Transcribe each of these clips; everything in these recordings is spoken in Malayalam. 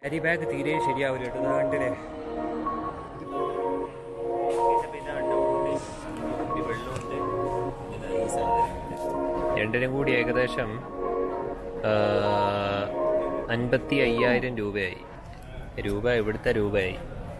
ക്യാരി ബാഗ് തീരെ ശരിയാവില്ല കേട്ടോ ഇതാ കണ്ടില്ലേ രണ്ടിനും കൂടി ഏകദേശം ആ, അൻപത്തി അയ്യായിരം രൂപയായി രൂപ ഇവിടുത്തെ രൂപയായി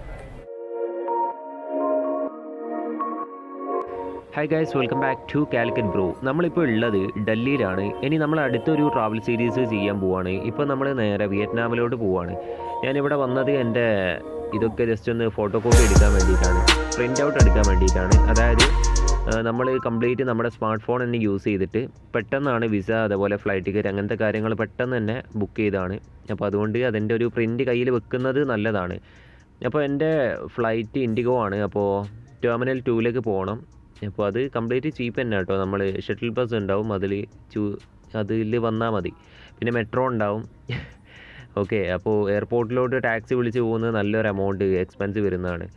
hi guys welcome back to Calicut bro നമ്മളിപ്പോൾ ഉള്ളത് ഡൽഹിയിലാണ് ഇനി നമ്മൾ അടുത്തൊരു ട്രാവൽ സീരീസ് ചെയ്യാൻ പോവാണ് ഇപ്പോൾ നമ്മൾ നേരെ വിയറ്റ്നാമിലോട്ട് പോവാണ് ഞാനിവിടെ വന്നത് എൻ്റെ ഇതൊക്കെ ജസ്റ്റ് ഒന്ന് ഫോട്ടോ കോപ്പി എടുക്കാൻ വേണ്ടിയിട്ടാണ് പ്രിൻ്റ് ഔട്ട് എടുക്കാൻ വേണ്ടിയിട്ടാണ് അതായത് നമ്മൾ കംപ്ലീറ്റ് നമ്മുടെ സ്മാർട്ട് ഫോൺ തന്നെ യൂസ് ചെയ്തിട്ട് പെട്ടെന്നാണ് വിസ അതേപോലെ ഫ്ലൈറ്റ് ടിക്കറ്റ് അങ്ങനത്തെ കാര്യങ്ങൾ പെട്ടെന്ന് തന്നെ ബുക്ക് ചെയ്താണ് അപ്പോൾ അതുകൊണ്ട് അതിൻ്റെ ഒരു പ്രിൻ്റ് കയ്യിൽ വെക്കുന്നത് നല്ലതാണ് അപ്പോൾ എൻ്റെ ഫ്ലൈറ്റ് ഇൻഡിഗോ ആണ് അപ്പോൾ ടെർമിനൽ ടൂവിലേക്ക് പോകണം അപ്പോൾ അത് കംപ്ലീറ്റ് ചീപ്പ് തന്നെ കേട്ടോ നമ്മൾ ഷട്ടിൽ ബസ് ഉണ്ടാവും അതിൽ ചൂ അതിൽ വന്നാൽ മതി പിന്നെ മെട്രോ ഉണ്ടാവും ഓക്കെ അപ്പോൾ എയർപോർട്ടിലോട്ട് ടാക്സി വിളിച്ച് പോകുന്നത് നല്ലൊരു എമൗണ്ട് എക്സ്പെൻസ് വരുന്നതാണ്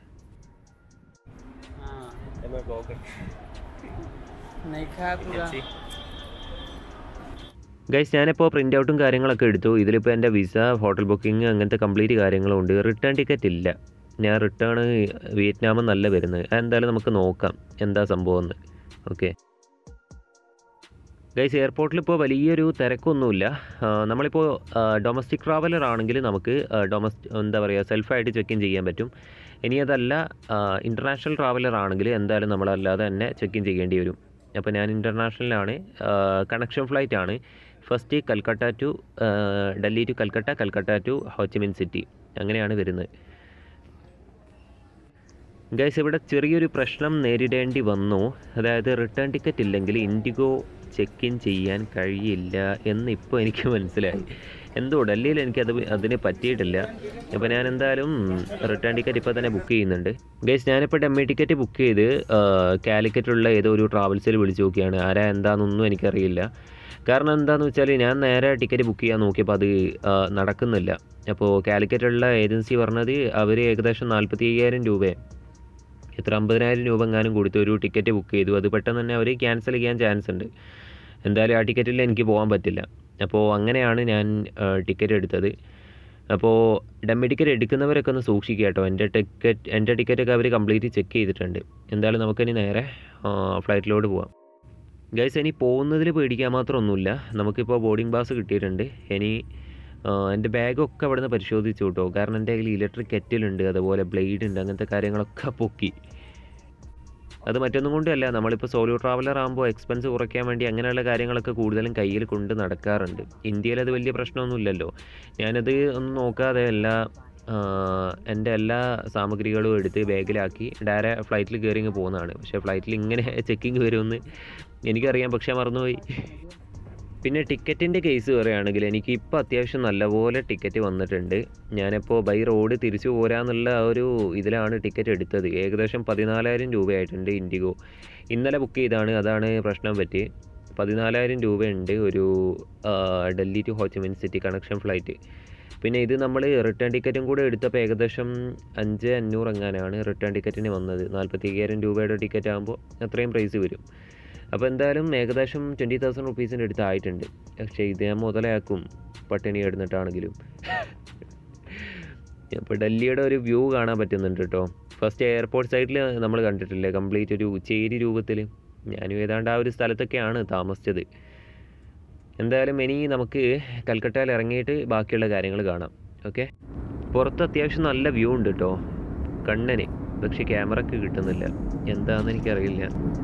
नहीं खाया पूरा ഗൈസ് ഞാനിപ്പോൾ പ്രിൻ്റ് ഔട്ടും കാര്യങ്ങളൊക്കെ എടുത്തു ഇതിലിപ്പോൾ എൻ്റെ വിസ ഹോട്ടൽ ബുക്കിംഗ് അങ്ങനത്തെ കംപ്ലീറ്റ് കാര്യങ്ങളും ഉണ്ട് റിട്ടേൺ ടിക്കറ്റ് ഇല്ല ഞാൻ റിട്ടേൺ വിയറ്റ്നാമിൽ നല്ല വരുന്നത് എന്തായാലും നമുക്ക് നോക്കാം എന്താ സംഭവം എന്ന് ഓക്കെ ഗൈസ് എയർപോർട്ടിൽ ഇപ്പോൾ വലിയൊരു തിരക്കൊന്നുമില്ല ആ, നമ്മളിപ്പോൾ ഡൊമസ്റ്റിക് ട്രാവലർ ആണെങ്കിൽ നമുക്ക് ഡൊമസ്റ്റി എന്താ പറയുക സെൽഫായിട്ട് ചെക്ക് ഇൻ ചെയ്യാൻ പറ്റും ഇനി അതല്ല ഇൻ്റർനാഷണൽ ട്രാവലർ ആണെങ്കിൽ എന്തായാലും നമ്മളല്ലാതെ തന്നെ ചെക്ക് ഇൻ ചെയ്യേണ്ടി വരും അപ്പോൾ ഞാൻ ഇൻ്റർനാഷണലാണ് കണക്ഷൻ ഫ്ലൈറ്റ് ആണ് first Calcutta to Delhi to Calcutta Calcutta to Ho Chi Minh City അങ്ങനെയാണ് വരുന്നത് ഗൈസ് ഇവിടെ ചെറിയൊരു പ്രശ്നം നേരിടേണ്ടി വന്നു അതായത് റിട്ടേൺ ടിക്കറ്റ് ഇല്ലെങ്കിൽ ഇൻഡിഗോ ചെക്ക് ഇൻ ചെയ്യാൻ കഴിയില്ല എന്ന് ഇപ്പോൾ എനിക്ക് മനസ്സിലായി എന്തോ ഡൽഹിയിൽ എനിക്കത് അതിന് പറ്റിയിട്ടില്ല അപ്പോൾ ഞാൻ എന്തായാലും റിട്ടേൺ ടിക്കറ്റ് ഇപ്പോൾ തന്നെ ബുക്ക് ചെയ്യുന്നുണ്ട് ഗൈസ് ഞാനിപ്പോൾ ഡെമ്മി ടിക്കറ്റ് ബുക്ക് ചെയ്ത് ആ, കാലിക്കറ്റുള്ള ഏതോ ഒരു ട്രാവൽസിൽ വിളിച്ച് നോക്കിയാണ് ആരാ എന്താണെന്നൊന്നും എനിക്കറിയില്ല കാരണം എന്താണെന്ന് വെച്ചാൽ ഞാൻ നേരെ ടിക്കറ്റ് ബുക്ക് ചെയ്യാൻ നോക്കിയപ്പോൾ അത് ആ, നടക്കുന്നില്ല അപ്പോൾ കാലിക്കറ്റുള്ള ഏജൻസി പറഞ്ഞത് അവർ ഏകദേശം നാൽപ്പത്തി അയ്യായിരം രൂപയെ എത്ര അമ്പതിനായിരം രൂപ എങ്ങാനും കൊടുത്ത് ഒരു ടിക്കറ്റ് ബുക്ക് ചെയ്തു അത് പെട്ടെന്ന് തന്നെ അവർ ക്യാൻസൽ ചെയ്യാൻ ചാൻസ് ഉണ്ട് എന്തായാലും ആ ടിക്കറ്റിൽ എനിക്ക് പോകാൻ പറ്റില്ല അപ്പോൾ അങ്ങനെയാണ് ഞാൻ ടിക്കറ്റ് എടുത്തത് അപ്പോൾ ഡമ്മി ടിക്കറ്റ് എടുക്കുന്നവരൊക്കെ ഒന്ന് സൂക്ഷിക്കുക കേട്ടോ എൻ്റെ ടിക്കറ്റ് എൻ്റെ ടിക്കറ്റൊക്കെ അവർ കംപ്ലീറ്റ് ചെക്ക് ചെയ്തിട്ടുണ്ട് എന്തായാലും നമുക്കിനി നേരെ ഫ്ലൈറ്റിലോട്ട് പോവാം ഗൈസ് ഇനി പോകുന്നതിൽ പേടിക്കാൻ മാത്രമൊന്നുമില്ല നമുക്കിപ്പോൾ ബോർഡിംഗ് പാസ് കിട്ടിയിട്ടുണ്ട് ഇനി ആ, എൻ്റെ ബാഗൊക്കെ അവിടെ നിന്ന് പരിശോധിച്ചു കേട്ടോ കാരണം എൻ്റെ കയ്യിൽ ഇലക്ട്രിക് കെറ്റിലുണ്ട് അതുപോലെ ബ്ലേഡ് ഉണ്ട് അങ്ങനത്തെ കാര്യങ്ങളൊക്കെ പൊക്കി അത് മറ്റൊന്നും കൊണ്ടല്ല നമ്മളിപ്പോൾ സോളോ ട്രാവലർ ആകുമ്പോൾ എക്സ്പെൻസ് കുറയ്ക്കാൻ വേണ്ടി അങ്ങനെയുള്ള കാര്യങ്ങളൊക്കെ കൂടുതലും കയ്യിൽ കൊണ്ട് നടക്കാറുണ്ട് ഇന്ത്യയിൽ അത് വലിയ പ്രശ്നമൊന്നുമില്ലല്ലോ ഞാനത് ഒന്നും നോക്കാതെ എല്ലാ ആ, എൻ്റെ എല്ലാ സാമഗ്രികളും എടുത്ത് ബാഗിലാക്കി ഡയറെ ഫ്ലൈറ്റിൽ കയറി ഇങ്ങ് പോകുന്നതാണ് പക്ഷേ ഫ്ലൈറ്റിൽ ഇങ്ങനെ ചെക്കിങ് വരുമെന്ന് എനിക്കറിയാം പക്ഷേ മറന്നുപോയി പിന്നെ ടിക്കറ്റിൻ്റെ കേസ് പറയുകയാണെങ്കിൽ എനിക്ക് ഇപ്പോൾ അത്യാവശ്യം നല്ലപോലെ ടിക്കറ്റ് വന്നിട്ടുണ്ട് ഞാനിപ്പോൾ ബൈ റോഡ് തിരിച്ചു പോരാന്നുള്ള ആ ഒരു ഇതിലാണ് ടിക്കറ്റ് എടുത്തത് ഏകദേശം പതിനാലായിരം രൂപയായിട്ടുണ്ട് ഇൻഡിഗോ ഇന്നലെ ബുക്ക് ചെയ്താണ് അതാണ് പ്രശ്നം പറ്റി പതിനാലായിരം രൂപയുണ്ട് ഒരു ആ, Delhi to Ho Chi Minh City connection flight പിന്നെ ഇത് നമ്മൾ റിട്ടേൺ ടിക്കറ്റും കൂടെ എടുത്തപ്പോൾ ഏകദേശം അഞ്ച് അഞ്ഞൂറ് എങ്ങാനാണ് റിട്ടേൺ ടിക്കറ്റിന് വന്നത് നാൽപ്പത്തി അയ്യായിരം രൂപയുടെ ടിക്കറ്റ് ആകുമ്പോൾ അത്രയും പ്രൈസ് വരും അപ്പോൾ എന്തായാലും ഏകദേശം ട്വൻറ്റി തൗസൻഡ് റുപ്പീസിൻ്റെ അടുത്ത് ആയിട്ടുണ്ട് പക്ഷേ ഇത് ഞാൻ മുതലാക്കും പട്ടിണി കിടന്നിട്ടാണെങ്കിലും അപ്പോൾ ഡൽഹിയുടെ ഒരു വ്യൂ കാണാൻ പറ്റുന്നുണ്ട് കേട്ടോ ഫസ്റ്റ് എയർപോർട്ട് സൈഡിൽ നമ്മൾ കണ്ടിട്ടില്ലേ കംപ്ലീറ്റ് ഒരു ചേരി രൂപത്തിൽ ഞാനും ഏതാണ്ട് ആ ഒരു സ്ഥലത്തൊക്കെയാണ് താമസിച്ചത് എന്തായാലും ഇനി നമുക്ക് കൽക്കട്ടയിൽ ഇറങ്ങിയിട്ട് ബാക്കിയുള്ള കാര്യങ്ങൾ കാണാം ഓക്കെ പുറത്ത് അത്യാവശ്യം നല്ല വ്യൂ ഉണ്ട് കേട്ടോ കണ്ണന് പക്ഷെ ക്യാമറക്ക് കിട്ടുന്നില്ല എന്താണെന്ന് എനിക്കറിയില്ല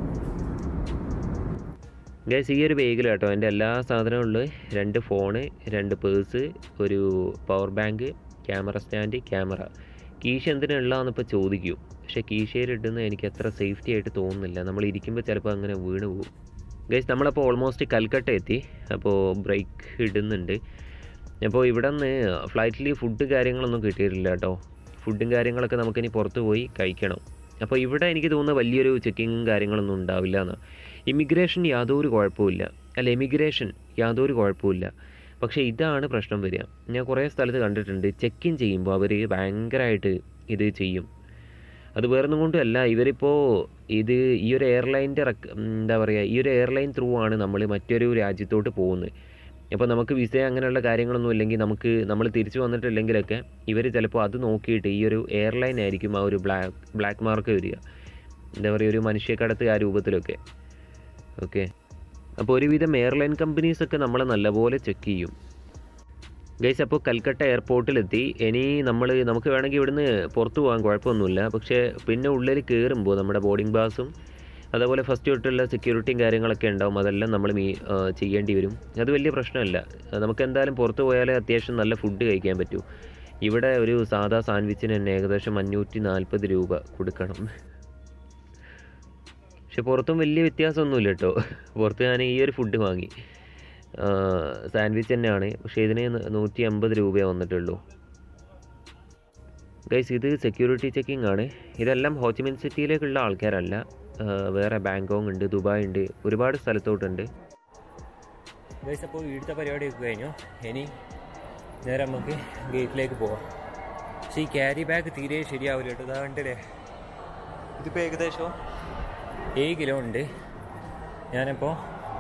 ഗൈസ് ഈ ഒരു ബാഗിൽ കേട്ടോ എൻ്റെ എല്ലാ സാധനവും ഉള്ളത് രണ്ട് ഫോണ് രണ്ട് പേഴ്സ് ഒരു power bank camera stand camera കീശ എന്തിനുള്ളതെന്ന് ഇപ്പോൾ ചോദിക്കും പക്ഷേ കീശയിൽ ഇടുന്നത് എനിക്ക് അത്ര സേഫ്റ്റി ആയിട്ട് തോന്നുന്നില്ല നമ്മൾ ഇരിക്കുമ്പോൾ ചിലപ്പോൾ അങ്ങനെ വീണ് പോകും ഗൈസ് നമ്മളപ്പോൾ ഓൾമോസ്റ്റ് കൽക്കട്ട എത്തി അപ്പോൾ ബ്രേക്ക് ഇടുന്നുണ്ട് അപ്പോൾ ഇവിടെ നിന്ന് ഫ്ലൈറ്റിൽ ഫുഡ് കാര്യങ്ങളൊന്നും കിട്ടിയിട്ടില്ല കേട്ടോ ഫുഡും കാര്യങ്ങളൊക്കെ നമുക്കിനി പുറത്ത് പോയി കഴിക്കണം അപ്പോൾ ഇവിടെ എനിക്ക് തോന്നുന്ന വലിയൊരു ചെക്കിങ്ങും കാര്യങ്ങളൊന്നും ഉണ്ടാവില്ല എന്ന് ഇമിഗ്രേഷൻ യാതൊരു കുഴപ്പമില്ല അല്ല എമിഗ്രേഷൻ യാതൊരു കുഴപ്പമില്ല പക്ഷേ ഇതാണ് പ്രശ്നം വരിക ഞാൻ കുറേ സ്ഥലത്ത് കണ്ടിട്ടുണ്ട് ചെക്ക് ഇൻ ചെയ്യുമ്പോൾ അവർ ഭയങ്കരമായിട്ട് ഇത് ചെയ്യും അത് വേറൊന്നും കൊണ്ടുമല്ല ഇവരിപ്പോൾ ഇത് ഈ ഒരു എയർലൈൻ്റെ എന്താ പറയുക ഈ ഒരു എയർലൈൻ ത്രൂ ആണ് നമ്മൾ മറ്റൊരു രാജ്യത്തോട്ട് പോകുന്നത് അപ്പോൾ നമുക്ക് വിസ അങ്ങനെയുള്ള കാര്യങ്ങളൊന്നും ഇല്ലെങ്കിൽ നമുക്ക് നമ്മൾ തിരിച്ചു വന്നിട്ടില്ലെങ്കിലൊക്കെ ഇവർ ചിലപ്പോൾ അത് നോക്കിയിട്ട് ഈ ഒരു എയർലൈൻ ആയിരിക്കും ആ ഒരു ബ്ലാക്ക് ബ്ലാക്ക് മാർക്ക് വരിക എന്താ പറയുക ഒരു മനുഷ്യക്കടത്ത് ആ രൂപത്തിലൊക്കെ ഓക്കെ അപ്പോൾ ഒരുവിധം എയർലൈൻ കമ്പനീസൊക്കെ നമ്മളെ നല്ലപോലെ ചെക്ക് ചെയ്യും ഗൈസ് അപ്പോൾ കൽക്കട്ട എയർപോർട്ടിലെത്തി ഇനി നമ്മൾ നമുക്ക് വേണമെങ്കിൽ ഇവിടുന്ന് പുറത്തു പോകാൻ കുഴപ്പമൊന്നുമില്ല പക്ഷേ പിന്നെ ഉള്ളിൽ കയറുമ്പോൾ നമ്മുടെ ബോർഡിംഗ് പാസും അതേപോലെ ഫസ്റ്റ് തൊട്ടുള്ള സെക്യൂരിറ്റിയും കാര്യങ്ങളൊക്കെ ഉണ്ടാവും അതെല്ലാം നമ്മൾ മീ ആ, ചെയ്യേണ്ടി വരും അത് വലിയ പ്രശ്നമല്ല ആ, നമുക്ക് എന്തായാലും പുറത്ത് പോയാലേ അത്യാവശ്യം നല്ല ഫുഡ് കഴിക്കാൻ പറ്റൂ ഇവിടെ ഒരു സാധാ സാൻഡ്വിച്ചിന് തന്നെ ഏകദേശം അഞ്ഞൂറ്റി നാൽപ്പത് രൂപ കൊടുക്കണം പക്ഷെ പുറത്തും വലിയ വ്യത്യാസമൊന്നുമില്ല കേട്ടോ പുറത്ത് ഞാൻ ഈ ഒരു ഫുഡ് വാങ്ങി സാൻഡ്വിച്ച് തന്നെയാണ് പക്ഷേ ഇതിന് ന- നൂറ്റി അമ്പത് രൂപയേ വന്നിട്ടുള്ളൂ ഗൈസ് ഇത് സെക്യൂരിറ്റി ചെക്കിംഗ് ആണ് ഇതെല്ലാം ഹോച്ചിമിൻ സിറ്റിയിലേക്കുള്ള ആൾക്കാരല്ല ആ, വേറെ ബാങ്കോങ് ഉണ്ട് ദുബായ് ഉണ്ട് ഒരുപാട് സ്ഥലത്തോട്ടുണ്ട് ഗൈസ് അപ്പോൾ ഇവിടുത്തെ പരിപാടിയൊക്കെ കഴിഞ്ഞു ഇനി നേരെ നമുക്ക് ഗേറ്റിലേക്ക് പോവാം പക്ഷേ ഈ ക്യാരി ബാഗ് തീരെ ശരിയാവില്ല കേട്ടോ ഇതാ കണ്ടില്ലേ ഇതിപ്പോൾ ഏകദേശം ഏഴ് കിലോ ഉണ്ട് ഞാനിപ്പോൾ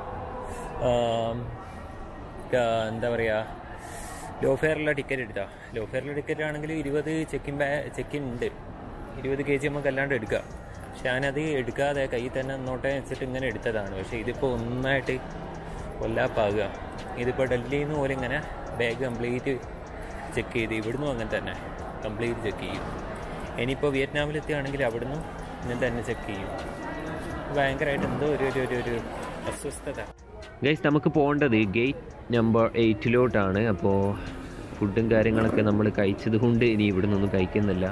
എന്താ പറയുക ലോ ഫെയറിലുള്ള ടിക്കറ്റ് എടുത്താൽ ലോ ഫെയറിലുള്ള ടിക്കറ്റ് ആണെങ്കിൽ ഇരുപത് ചെക്കിൻ ബാ ചെക്കിൻ ഉണ്ട് ഇരുപത് കെ ജി നമുക്ക് അല്ലാണ്ട് എടുക്കാം പക്ഷെ ഞാനത് എടുക്കാതെ കയ്യിൽ തന്നെ നോട്ടെ വെച്ചിട്ട് ഇങ്ങനെ എടുത്തതാണ് പക്ഷേ ഇതിപ്പോൾ ഒന്നായിട്ട് കൊല്ലാപ്പാകുക ഇതിപ്പോൾ ഡൽഹിയിൽ നിന്ന് പോലെ ഇങ്ങനെ ബാഗ് കംപ്ലീറ്റ് ചെക്ക് ചെയ്ത് ഇവിടുന്ന് അങ്ങനെ തന്നെ കംപ്ലീറ്റ് ചെക്ക് ചെയ്യും ഇനിയിപ്പോൾ വിയറ്റ്നാമിലെത്തുകയാണെങ്കിൽ അവിടുന്ന് ഇങ്ങനെ തന്നെ ചെക്ക് ചെയ്യും ഭയങ്കരമായിട്ട് എന്തോ ഒരു ഒരു ഒരു ഒരു അസ്വസ്ഥത ഗൈസ് നമുക്ക് പോകേണ്ടത് ഗേറ്റ് നമ്പർ എയ്റ്റിലോട്ടാണ് അപ്പോൾ ഫുഡും കാര്യങ്ങളൊക്കെ നമ്മൾ കഴിച്ചത് കൊണ്ട് ഇനി ഇവിടെ നിന്നൊന്നും കഴിക്കുന്നില്ല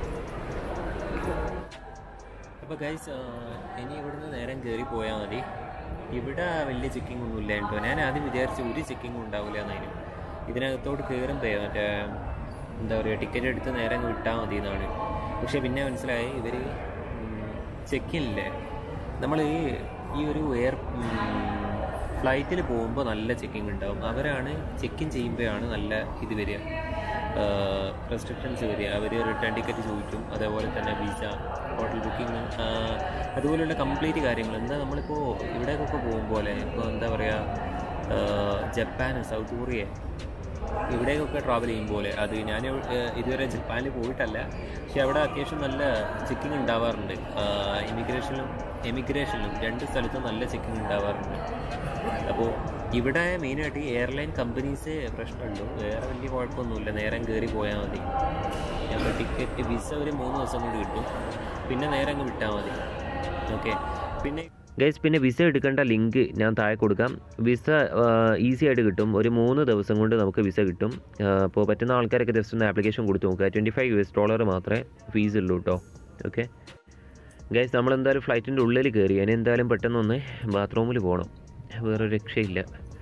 അപ്പോൾ ഗൈസ് ഇനി ഇവിടുന്ന് നേരം കയറി പോയാൽ മതി ഇവിടെ വലിയ ചെക്കിംഗ് ഒന്നും ഇല്ല കേട്ടോ ഞാൻ ആദ്യം വിചാരിച്ചു ഒരു ചെക്കിംഗ് ഉണ്ടാവില്ല എന്നതിന് ഇതിനകത്തോട്ട് കയറുമ്പോൾ മറ്റേ എന്താ പറയുക ടിക്കറ്റ് എടുത്ത് നേരെ അങ്ങ് വിട്ടാൽ മതി എന്നാണ് പക്ഷെ പിന്നെ മനസ്സിലായി ഇവർ ചെക്കില്ലേ നമ്മൾ ഈ ഈ ഒരു എയർ ഫ്ലൈറ്റിൽ പോകുമ്പോൾ നല്ല ചെക്കിംഗ് ഉണ്ടാവും അവരാണ് ചെക്കിൻ ചെയ്യുമ്പോഴാണ് നല്ല ഇത് വരിക റെസ്ട്രിക്ഷൻസ് വരിക അവർ റിട്ടേൺ ടിക്കറ്റ് ചോദിക്കും അതേപോലെ തന്നെ വിസ ഹോട്ടൽ ബുക്കിംഗ് അതുപോലെയുള്ള കംപ്ലീറ്റ് കാര്യങ്ങൾ എന്താ നമ്മളിപ്പോൾ ഇവിടേക്കൊക്കെ പോകുമ്പോൾ ഇപ്പോൾ എന്താ പറയുക ജപ്പാൻ സൗത്ത് കൊറിയ ഇവിടേക്കൊക്കെ ട്രാവൽ ചെയ്യുമ്പോൾ അത് ഞാൻ ഏഹ്, ഇതുവരെ ജപ്പാനിൽ പോയിട്ടല്ല പക്ഷെ അവിടെ അത്യാവശ്യം നല്ല ചെക്കിംഗ് ഉണ്ടാവാറുണ്ട് ഇമിഗ്രേഷനിലും എമിഗ്രേഷനിലും രണ്ട് സ്ഥലത്തും നല്ല ചെക്കിംഗ് ഉണ്ടാവാറുണ്ട് അപ്പോൾ ഇവിടെ മെയിനായിട്ട് ഈ എയർലൈൻ കമ്പനീസ് പ്രശ്നമുള്ളൂ വേറെ വലിയ കുഴപ്പമൊന്നുമില്ല നേരം കയറി പോയാൽ മതി ഞങ്ങൾ ടിക്കറ്റ് വിസ ഒരു മൂന്ന് ദിവസം കൊണ്ട് കിട്ടും പിന്നെ നേരെ അങ്ങ് വിട്ടാൽ മതി ഓക്കെ പിന്നെ ഗൈസ് പിന്നെ വിസ എടുക്കേണ്ട ലിങ്ക് ഞാൻ താഴെ കൊടുക്കാം വിസ ഈസി ആയിട്ട് കിട്ടും ഒരു മൂന്ന് ദിവസം കൊണ്ട് നമുക്ക് വിസ കിട്ടും അപ്പോൾ പറ്റുന്ന ആൾക്കാരൊക്കെ ജസ്റ്റ് ഒന്ന് ആപ്ലിക്കേഷൻ കൊടുത്ത് നോക്കുക twenty five U S dollar മാത്രമേ ഫീസ് ഉള്ളൂ കേട്ടോ ഓക്കെ ഗൈസ് നമ്മൾ എന്തായാലും ഫ്ലൈറ്റിൻ്റെ ഉള്ളിൽ കയറി അതിന് എന്തായാലും പെട്ടെന്നൊന്ന് ബാത്റൂമിൽ പോകണം വേറെ രക്ഷയില്ല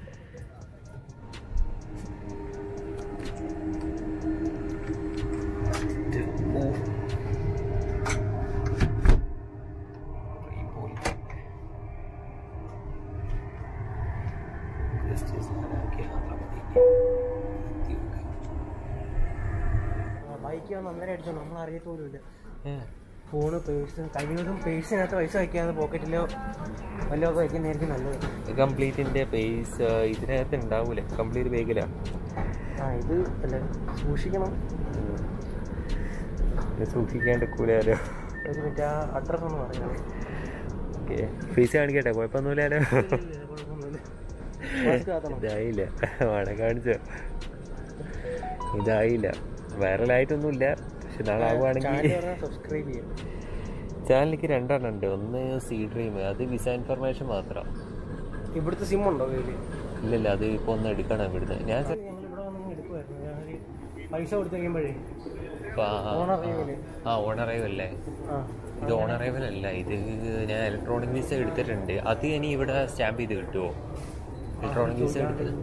ബൈക്ക് വന്ന് അന്നേരം അടിച്ചോ നമ്മൾ അറിയത്തോലുമില്ല ഫോണ് പേഴ്സ് കഴിയുന്നതും പേഴ്സിനകത്ത് പൈസ വയ്ക്കാതെ പോക്കറ്റിലോ വല്ലതൊക്കെ വയ്ക്കുന്നതായിരിക്കും നല്ലത് കംപ്ലീറ്റിൻ്റെ പേസ് ഇതിനകത്ത് ഉണ്ടാവൂലേ കംപ്ലീറ്റ് ബാഗിലാണ് ആ ഇത് അല്ല സൂക്ഷിക്കണം സൂക്ഷിക്കാണ്ട് കൂലാലോ ഒരു മിനിറ്റ് ആ അഡ്രസ്സ് ഒന്ന് പറയുന്നത് ഓക്കെ ഫീസ് കാണിക്കട്ടെ കുഴപ്പമൊന്നുമില്ലല്ലോ കുഴപ്പമൊന്നുമില്ല മാസ്ക് കാത്തണം ഇതായില്ല വേണം കാണിച്ചോ ഇതായില്ല വൈറലായിട്ടൊന്നുമില്ല പക്ഷെ നാളെ ആവുകയാണെങ്കിൽ സബ്സ്ക്രൈബ് ചെയ്യാം ചാനലിലേക്ക് രണ്ടെണ്ണം ഉണ്ട് ഒന്ന് സി ഡ്രീം അത് വിസ ഇൻഫർമേഷൻ മാത്രം ഇവിടുത്തെ സിം ഉണ്ടോ കയ്യിൽ ഇല്ലല്ല അത് ഇപ്പോൾ ഒന്ന് എടുക്കണം ഇവിടുന്ന് ഞാൻ സ- ഞങ്ങൾ ഇവിടെ വന്ന് എടുക്കുമായിരുന്നു ഞാനൊരു പൈസ കൊടുത്തു കഴിയുമ്പോഴേ ഇപ്പൊ ആ- ഓണർ ചെയ്യുമല്ലേ ആ ഓണറൈവ് അല്ലേ ആ ഇത് ഓണറൈവൽ അല്ല ഇത് ഞാൻ ഇലക്ട്രോണിക് വിസ എടുത്തിട്ടുണ്ട് അത് ഇനി ഇവിടെ സ്റ്റാമ്പ് ചെയ്ത് കിട്ടുമോ ഇലക്ട്രോണിക് വിസ എടുത്തത്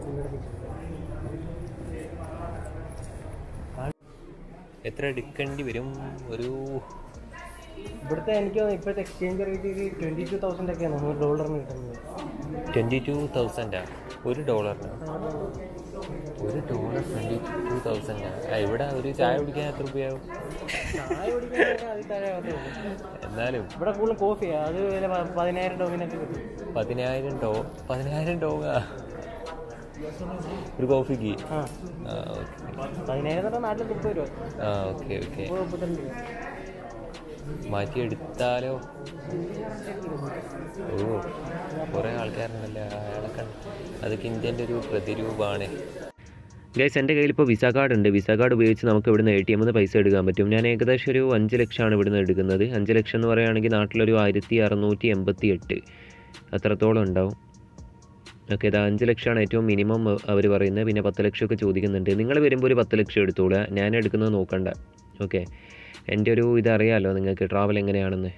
എത്ര എടുക്കേണ്ടി വരും ഒരു ഇവിടുത്തെ എനിക്ക് തോന്നുന്നു ഇപ്പോഴത്തെ exchange rate twenty two thousand ഒക്കെയാണ് നമ്മൾ ഡോളറിന് കിട്ടുന്നത് ട്വൻറ്റി ടു തൗസൻഡാ ഒരു ഡോളറിന് ഒരു ഡോളർ ട്വൻറ്റി ടു തൗസൻഡാ ഇവിടെ ഒരു ചായ കുടിക്കാൻ എത്ര രൂപയാവും ചായ കുടിക്കാനൊക്കെ അതിൽ താഴെ ആവത്തേ ഉള്ളൂ. എന്നാലും ഇവിടെ കൂടുതൽ കോഫിയാണ് അത് വില പ- പതിനായിരം ഡോമിനൊക്കെ കിട്ടും പതിനായിരം ഡോ പതിനായിരം ഡോങ്ങാ ഒരു കോഫിക്ക് ആ ആ ഓക്കെ പതിനേഴ് തൊട്ട് നാട്ടിൽ മുപ്പത് രൂപ ആ ഓക്കെ ഓക്കെ മുപ്പത് മുപ്പത്തിരണ്ട് രൂപ മാറ്റിയെടുത്താലോ ഓ കുറേ ആൾക്കാരുണ്ടല്ലേ അയാളൊക്കെ അതൊക്കെ ഇന്ത്യൻ്റെ ഒരു പ്രതിരൂപമാണ് ഗൈസ് എൻ്റെ കയ്യിൽ ഇപ്പോൾ വിസ കാർഡ് ഉണ്ട് വിസ കാർഡ് ഉപയോഗിച്ച് നമുക്ക് ഇവിടുന്ന് എ ടി എമ്മിൽ നിന്ന് പൈസ എടുക്കാൻ പറ്റും ഞാൻ ഏകദേശം ഒരു അഞ്ച് ലക്ഷമാണ് ഇവിടുന്ന് എടുക്കുന്നത് അഞ്ച് ലക്ഷം എന്ന് പറയുകയാണെങ്കിൽ നാട്ടിലൊരു ആയിരത്തി അറുന്നൂറ്റി എൺപത്തി എട്ട് അത്രത്തോളം ഉണ്ടാവും ഓക്കെ ഇത് അഞ്ച് ലക്ഷമാണ് ഏറ്റവും മിനിമം അവർ പറയുന്നത് പിന്നെ പത്ത് ലക്ഷമൊക്കെ ചോദിക്കുന്നുണ്ട് നിങ്ങൾ വരുമ്പോൾ ഒരു പത്ത് ലക്ഷം എടുത്തോളുക ഞാൻ എടുക്കുന്നത് നോക്കണ്ട ഓക്കെ എൻ്റെ ഒരു ഇതറിയാലോ നിങ്ങൾക്ക് ട്രാവൽ എങ്ങനെയാണെന്ന്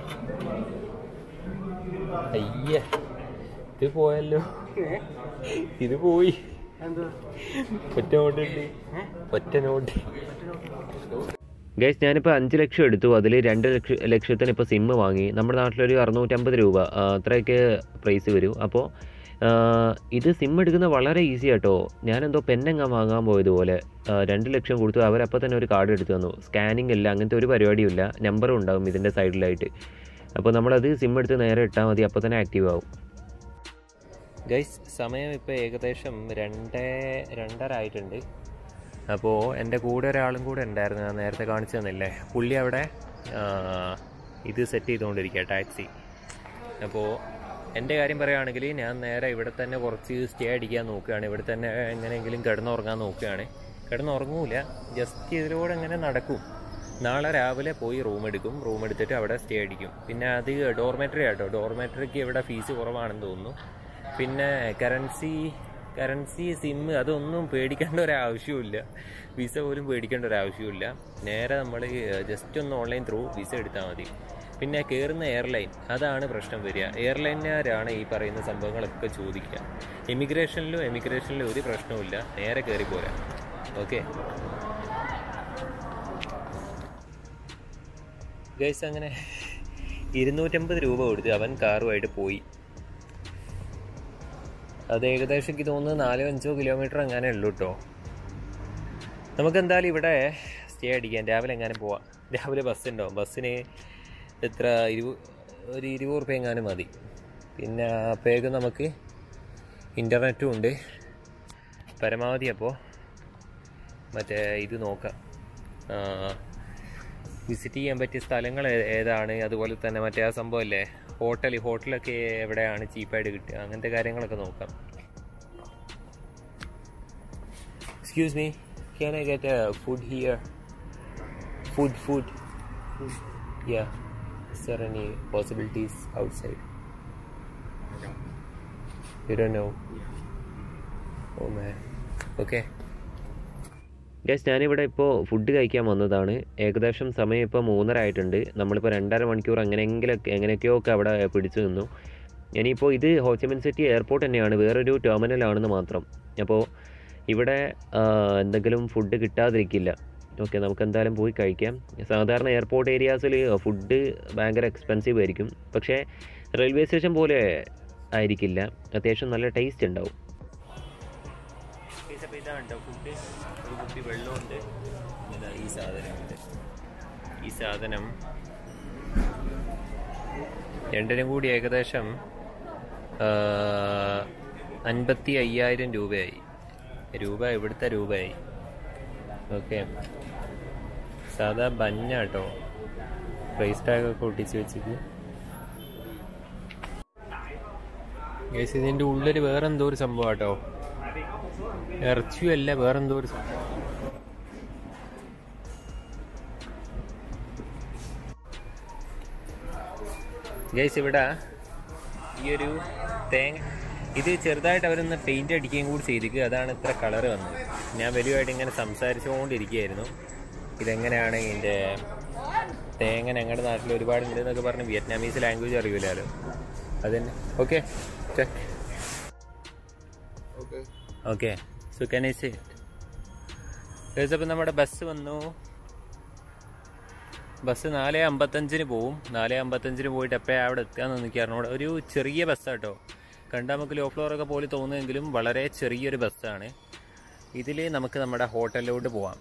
അയ്യേ ഇത് പോയല്ലോ ഇത് പോയി എന്താ ഒറ്റ നോട്ടുണ്ട് ഒറ്റ നോട്ട് ഗൈസ് ഞാനിപ്പോൾ അഞ്ച് ലക്ഷം എടുത്തു അതിൽ രണ്ട് ലക്ഷ ലക്ഷത്തിന് ഇപ്പോൾ സിമ്മ് വാങ്ങി നമ്മുടെ നാട്ടിലൊരു അറുന്നൂറ്റമ്പത് രൂപ ആ, അത്രയൊക്കെ പ്രൈസ് വരും അപ്പോൾ ഇത് സിം എടുക്കുന്നത് വളരെ ഈസി ആട്ടോ ഞാനെന്തോ പെന്നെങ്ങാൻ വാങ്ങാൻ പോയതുപോലെ ആ, രണ്ട് ലക്ഷം കൊടുത്തു അവരപ്പോൾ തന്നെ ഒരു കാർഡ് എടുത്തു തന്നു സ്കാനിങ് ഇല്ല അങ്ങനത്തെ ഒരു പരിപാടിയും ഇല്ല നമ്പറും ഉണ്ടാവും ഇതിൻ്റെ സൈഡിലായിട്ട് അപ്പോൾ നമ്മളത് സിം എടുത്ത് നേരെ ഇട്ടാൽ മതി അപ്പോൾ തന്നെ ആക്റ്റീവ് ആവും ഗൈസ് സമയം ഇപ്പോൾ ഏകദേശം രണ്ട് രണ്ടര ആയിട്ടുണ്ട് അപ്പോൾ എൻ്റെ കൂടെ ഒരാളും കൂടെ ഉണ്ടായിരുന്നു ഞാൻ നേരത്തെ കാണിച്ചു തന്നില്ലേ പുള്ളി അവിടെ ആ, ഇത് സെറ്റ് ചെയ്തുകൊണ്ടിരിക്കുക ടാക്സി അപ്പോൾ എൻ്റെ കാര്യം പറയുകയാണെങ്കിൽ ഞാൻ നേരെ ഇവിടെ തന്നെ കുറച്ച് സ്റ്റേ അടിക്കാൻ നോക്കുകയാണ് ഇവിടെ തന്നെ എങ്ങനെയെങ്കിലും കിടന്നുറങ്ങാൻ നോക്കുകയാണ് കിടന്നുറങ്ങൂല ജസ്റ്റ് ഇതിലൂടെ ഇങ്ങനെ നടക്കും നാളെ രാവിലെ പോയി റൂം എടുക്കും റൂം എടുത്തിട്ട് അവിടെ സ്റ്റേ അടിക്കും പിന്നെ അത് ഡോർമെറ്ററി ആട്ടോ ഡോർമെറ്ററിക്ക് ഇവിടെ ഫീസ് കുറവാണെന്ന് തോന്നുന്നു പിന്നെ കറൻസി കറൻസി സിം അതൊന്നും പേടിക്കേണ്ട ഒരു ആവശ്യമില്ല വിസ പോലും പേടിക്കേണ്ട ഒരു ആവശ്യമില്ല നേരെ നമ്മൾ ജസ്റ്റ് ഒന്ന് ഓൺലൈൻ ത്രൂ വിസ എടുത്താൽ മതി പിന്നെ കയറുന്ന എയർലൈൻ അതാണ് പ്രശ്നം വരിക എയർലൈനുകാരാണ് ഈ പറയുന്ന സംഭവങ്ങളൊക്കെ ചോദിക്കുക എമിഗ്രേഷനിലും എമിഗ്രേഷനിലും ഒരു പ്രശ്നവുമില്ല നേരെ കയറി പോരാ ഓക്കെ ഗൈസ് അങ്ങനെ ഇരുന്നൂറ്റമ്പത് രൂപ കൊടുത്ത് അവൻ കാറുമായിട്ട് പോയി അത് ഏകദേശം എനിക്ക് തോന്നുന്നു നാലോ അഞ്ചോ കിലോമീറ്റർ എങ്ങനെ ഉള്ളൂ കേട്ടോ നമുക്ക് എന്തായാലും ഇവിടെ സ്റ്റേ അടിക്കാം രാവിലെ എങ്ങനെ പോവാം രാവിലെ ബസ് ഉണ്ടാവും ബസ്സിന് എത്ര ഇരു ഒരു ഇരുപത് റുപ്യ എങ്ങാനും മതി പിന്നെ അപ്പോഴേക്കും നമുക്ക് ഇൻ്റർനെറ്റും ഉണ്ട് പരമാവധി അപ്പോൾ മറ്റേ ഇത് നോക്കാം വിസിറ്റ് ചെയ്യാൻ പറ്റിയ സ്ഥലങ്ങൾ ഏ- ഏതാണ് അതുപോലെ തന്നെ മറ്റേ ആ സംഭവമല്ലേ ഹോട്ടൽ ഹോട്ടലൊക്കെ എവിടെയാണ് ചീപ്പായിട്ട് കിട്ടുക അങ്ങനത്തെ കാര്യങ്ങളൊക്കെ നോക്കാം excuse me can I get food here food food yeah sir any possibilities outside you do know oh man okay guys ഞാനിവിടെ ഇപ്പോൾ ഫുഡ് കഴിക്കാൻ വന്നതാണ് ഏകദേശം സമയം ഇപ്പോൾ മൂന്നര ആയിട്ടുണ്ട് നമ്മളിപ്പോൾ രണ്ടര മണിക്കൂർ എങ്ങനെയെങ്കിലൊക്കെ എങ്ങനെയൊക്കെയോ ഒക്കെ അവിടെ പിടിച്ചു നിന്നു ഇനിയിപ്പോൾ ഇത് ഹോച്ചിമിൻ സിറ്റി എയർപോർട്ട് തന്നെയാണ് വേറൊരു ടെർമിനലാണെന്ന് മാത്രം അപ്പോൾ ഇവിടെ ആ, എന്തെങ്കിലും ഫുഡ് കിട്ടാതിരിക്കില്ല ഓക്കെ നമുക്ക് എന്തായാലും പോയി കഴിക്കാം സാധാരണ എയർപോർട്ട് ഏരിയാസിൽ ഫുഡ് ഭയങ്കര എക്സ്പെൻസീവ് ആയിരിക്കും പക്ഷേ റെയിൽവേ സ്റ്റേഷൻ പോലെ ആയിരിക്കില്ല അത്യാവശ്യം നല്ല ടേസ്റ്റ് ഉണ്ടാവും ഇതാണ് ഫുഡ് ഒരു കുപ്പി വെള്ളമുണ്ട് ഇതാ ഈ സാധനമുണ്ട് ഈ സാധനം രണ്ടിനും കൂടി ഏകദേശം ആ, അൻപത്തി അയ്യായിരം രൂപയായി രൂപ ഇവിടുത്തെ രൂപയായി ഓക്കെ സാധാ ബന്നാട്ടോ പ്രൈസ് ടാഗ് ഒക്കെ ഒട്ടിച്ച് വെച്ചിട്ട് ഗൈസ് ഇതിൻ്റെ ഉള്ളിൽ വേറെ എന്തോ ഒരു സംഭവം കേട്ടോ ഇറച്ചിയല്ല വേറെന്തോ ഒരു സംഭവം ഗൈസ് ഇവിടെ ഈ ഒരു തേങ്ങ ഇത് ചെറുതായിട്ട് അവരൊന്ന് പെയിന്റ് അടിക്കുകയും കൂടി ചെയ്തിരിക്കുക അതാണ് ഇത്ര കളർ വന്നത് ഞാൻ വലുതായിട്ട് ഇങ്ങനെ സംസാരിച്ചുകൊണ്ടിരിക്കുകയായിരുന്നു ഇതെങ്ങനെയാണ് ഇതിൻ്റെ തേങ്ങ ഞങ്ങളുടെ നാട്ടിൽ ഒരുപാട് ഉണ്ട് എന്നൊക്കെ പറഞ്ഞ് വിയറ്റ്നാമീസ് ലാംഗ്വേജ് അറിയില്ലല്ലോ അതന്നെ okay check Okay. Okay so can I say അപ്പം നമ്മുടെ ബസ് വന്നു ബസ് നാല് അമ്പത്തഞ്ചിന് പോവും നാല് അമ്പത്തഞ്ചിന് പോയിട്ട് എപ്പോഴാണ് അവിടെ എത്തുകയെന്ന് നിൽക്കാറുണ്ട് ഒരു ചെറിയ ബസ്സാട്ടോ കണ്ടാൽ നമുക്ക് ലോ ഫ്ലോർ ഒക്കെ പോലെ തോന്നുമെങ്കിലും വളരെ ചെറിയൊരു ബസ്സാണ് ഇതിൽ നമുക്ക് നമ്മുടെ ഹോട്ടലിലോട്ട് പോവാം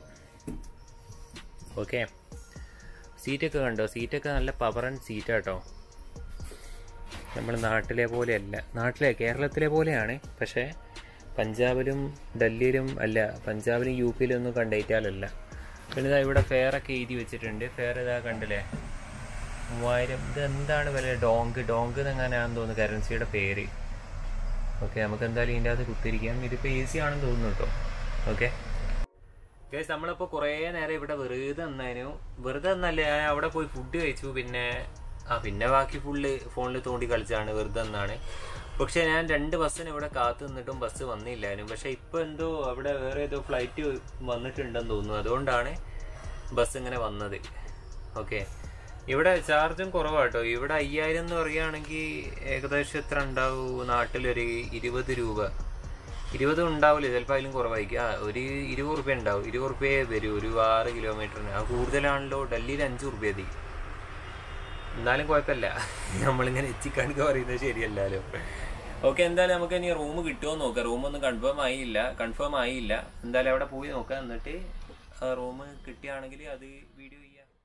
ഓക്കെ സീറ്റൊക്കെ കണ്ടോ സീറ്റൊക്കെ നല്ല പവർ ആൻഡ് സീറ്റാട്ടോ നമ്മുടെ നാട്ടിലെ പോലെയല്ല നാട്ടിലെ കേരളത്തിലെ പോലെയാണ് പക്ഷേ പഞ്ചാബിലും ഡൽഹിയിലും അല്ല പഞ്ചാബിലും യു പിയിലും ഒന്നും കണ്ടേറ്റാലല്ല പിന്നെ ഇതാ ഇവിടെ ഫെയർ ഒക്കെ എഴുതി വെച്ചിട്ടുണ്ട് ഫെയർ ഇതാ കണ്ടില്ലേ മൂവായിരം ഇത് എന്താണ് വില ഡോങ്ക് ഡോങ്ക് എന്നെങ്ങനെയാണെന്ന് തോന്നുന്നു കറൻസിയുടെ പേര് ഓക്കെ നമുക്ക് എന്തായാലും ഇതിൻ്റെ അകത്ത് കുത്തിരിക്കാം ഇതിപ്പോൾ എ സി ആണെന്ന് തോന്നുന്നു കേട്ടോ ഓക്കെ ഗൈസ് നമ്മളിപ്പോൾ കുറേ നേരം ഇവിടെ വെറുതെ നിന്നതിനു വെറുതെ നിന്നല്ലേ ഞാൻ അവിടെ പോയി ഫുഡ് കഴിച്ചു പിന്നെ ആ പിന്നെ ബാക്കി ഫുള്ള് ഫോണിൽ തോണ്ടി കളിച്ചാണ് വെറുതെ നിന്നാണ് പക്ഷെ ഞാൻ രണ്ട് ബസ്സിന് ഇവിടെ കാത്തു നിന്നിട്ടും ബസ് വന്നില്ലായിരുന്നു പക്ഷെ ഇപ്പോൾ എന്തോ അവിടെ വേറെ ഏതോ ഫ്ലൈറ്റ് വന്നിട്ടുണ്ടെന്ന് തോന്നുന്നു അതുകൊണ്ടാണ് ബസ് ഇങ്ങനെ വന്നത് ഓക്കെ ഇവിടെ ചാർജും കുറവാട്ടോ ഇവിടെ അയ്യായിരം എന്ന് പറയുകയാണെങ്കിൽ ഏകദേശം എത്ര ഉണ്ടാവും നാട്ടിലൊരു ഇരുപത് രൂപ ഇരുപത് ഉണ്ടാവില്ല ചിലപ്പോൾ അതിലും കുറവായിരിക്കും ആ ഒരു ഇരുപത് റുപ്യ ഉണ്ടാവും ഇരുപത് റുപ്യേ വരും ഒരു ആറ് കിലോമീറ്ററിന് ആ കൂടുതലാണല്ലോ ഡൽഹിയിൽ അഞ്ച് റുപ്യ മതി എന്നാലും കുഴപ്പമില്ല നമ്മളിങ്ങനെ എച്ചിക്കാണിക്ക് പറയുന്നത് ശരിയല്ലല്ലോ ഓക്കെ എന്തായാലും നമുക്ക് ഇനി റൂം കിട്ടുമോ നോക്കാം റൂം ഒന്നും കൺഫേം ആയില്ല കൺഫേം ആയില്ല എന്തായാലും അവിടെ പോയി നോക്കാം എന്നിട്ട് റൂം കിട്ടുകയാണെങ്കിൽ അത് വീഡിയോ ചെയ്യാം